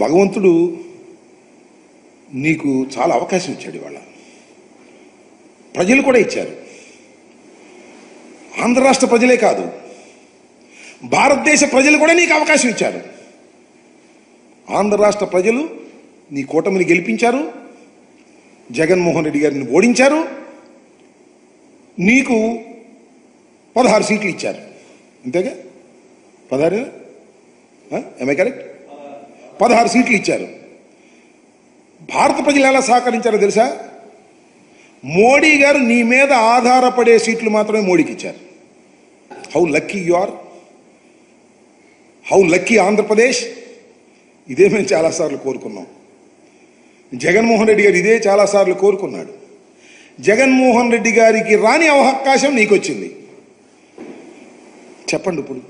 భగవంతుడు నీకు చాలా అవకాశం ఇచ్చాడు ఇవాళ ప్రజలు కూడా ఇచ్చారు ఆంధ్ర రాష్ట్ర ప్రజలే కాదు భారతదేశ ప్రజలు కూడా నీకు అవకాశం ఇచ్చారు ఆంధ్ర రాష్ట్ర ప్రజలు నీ కూటమిని గెలిపించారు జగన్మోహన్ రెడ్డి గారిని ఓడించారు నీకు పదహారు సీట్లు ఇచ్చారు అంతేగా పదహారు ఎంఐ కరెక్ట్ పదహారు సీట్లు ఇచ్చారు భారత ప్రజలు ఎలా సహకరించారో తెలుసా మోడీ గారు నీ మీద ఆధారపడే సీట్లు మాత్రమే మోడీకి ఇచ్చారు how lucky you are how lucky Andhra Pradesh ఇదే మేము చాలాసార్లు కోరుకున్నాం జగన్మోహన్ రెడ్డి గారు ఇదే చాలాసార్లు కోరుకున్నాడు జగన్మోహన్ రెడ్డి గారికి రాని అవకాశం నీకు వచ్చింది చెప్పండి ఇప్పుడు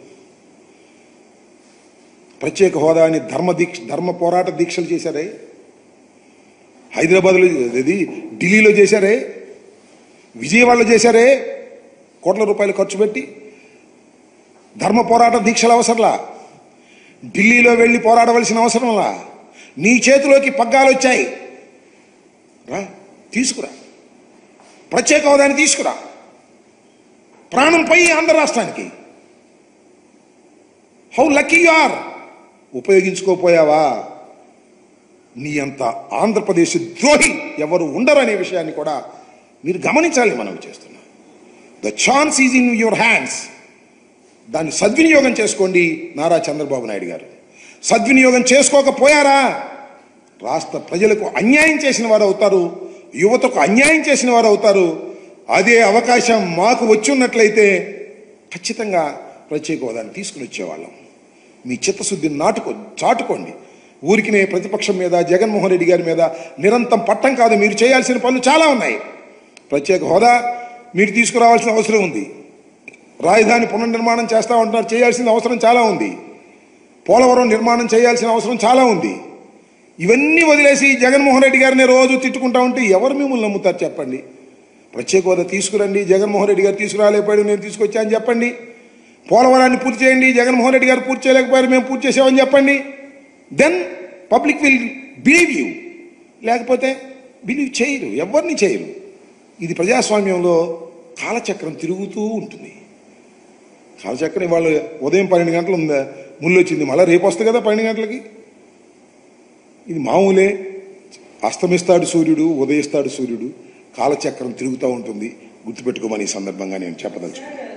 ప్రత్యేక హోదాని ధర్మ దీక్ష ధర్మ పోరాట దీక్షలు చేశారే హైదరాబాద్లో ఇది ఢిల్లీలో చేశారే విజయవాడలో చేశారే కోట్ల రూపాయలు ఖర్చు పెట్టి ధర్మ పోరాట దీక్షలు అవసరంలా ఢిల్లీలో వెళ్ళి పోరాడవలసిన అవసరంలా నీ చేతిలోకి పగ్గాలు వచ్చాయి రా తీసుకురా ప్రత్యేక హోదాని తీసుకురా ప్రాణం పోయి ఆంధ్ర రాష్ట్రానికి హౌ లక్కీ యు ఆర్ ఉపయోగించుకోపోయావా నీ అంత ఆంధ్రప్రదేశ్ ద్రోహి ఎవరు ఉండరు అనే విషయాన్ని కూడా మీరు గమనించాలని మనం చేస్తున్నాం the chance is in your hands దాన్ని సద్వినియోగం చేసుకోండి నారా చంద్రబాబు నాయుడు గారు సద్వినియోగం చేసుకోకపోయారా రాష్ట్ర ప్రజలకు అన్యాయం చేసిన వారు అవుతారు యువతకు అన్యాయం చేసిన వారు అవుతారు అదే అవకాశం మాకు వచ్చి ఉన్నట్లయితే ఖచ్చితంగా ప్రత్యేక హోదాన్ని తీసుకుని వచ్చేవాళ్ళం మీ చిత్తశుద్ధిని నాటుకో చాటుకోండి ఊరికినే ప్రతిపక్షం మీద జగన్మోహన్ రెడ్డి గారి మీద నిరంతరం పట్టం కాదు మీరు చేయాల్సిన పనులు చాలా ఉన్నాయి ప్రత్యేక హోదా మీరు తీసుకురావాల్సిన అవసరం ఉంది రాజధాని పునర్నిర్మాణం చేస్తా ఉంటున్నారు చేయాల్సిన అవసరం చాలా ఉంది పోలవరం నిర్మాణం చేయాల్సిన అవసరం చాలా ఉంది ఇవన్నీ వదిలేసి జగన్మోహన్ రెడ్డి గారిని రోజు తిట్టుకుంటా ఉంటే ఎవరు మిమ్మల్ని నమ్ముతారు చెప్పండి ప్రత్యేక హోదా తీసుకురండి జగన్మోహన్ రెడ్డి గారు తీసుకురాలేకపోయాడు నేను తీసుకొచ్చా అని చెప్పండి పోలవరాన్ని పూర్తి చేయండి జగన్మోహన్ రెడ్డి గారు పూర్తి చేయలేకపోయారు మేము పూర్తి చేసామని చెప్పండి then public will believe you లేకపోతే బిలీవ్ చేయరు ఎవరిని చేయరు ఇది ప్రజాస్వామ్యంలో కాలచక్రం తిరుగుతూ ఉంటుంది కాలచక్రం ఇవాళ ఉదయం పన్నెండు గంటలు ఉందా ముళ్ళు వచ్చింది మళ్ళీ రేపు వస్తుంది కదా పన్నెండు గంటలకి ఇది మామూలే అస్తమిస్తాడు సూర్యుడు ఉదయిస్తాడు సూర్యుడు కాలచక్రం తిరుగుతూ ఉంటుంది గుర్తుపెట్టుకోమని ఈ సందర్భంగా నేను చెప్పదలుచుకున్నాను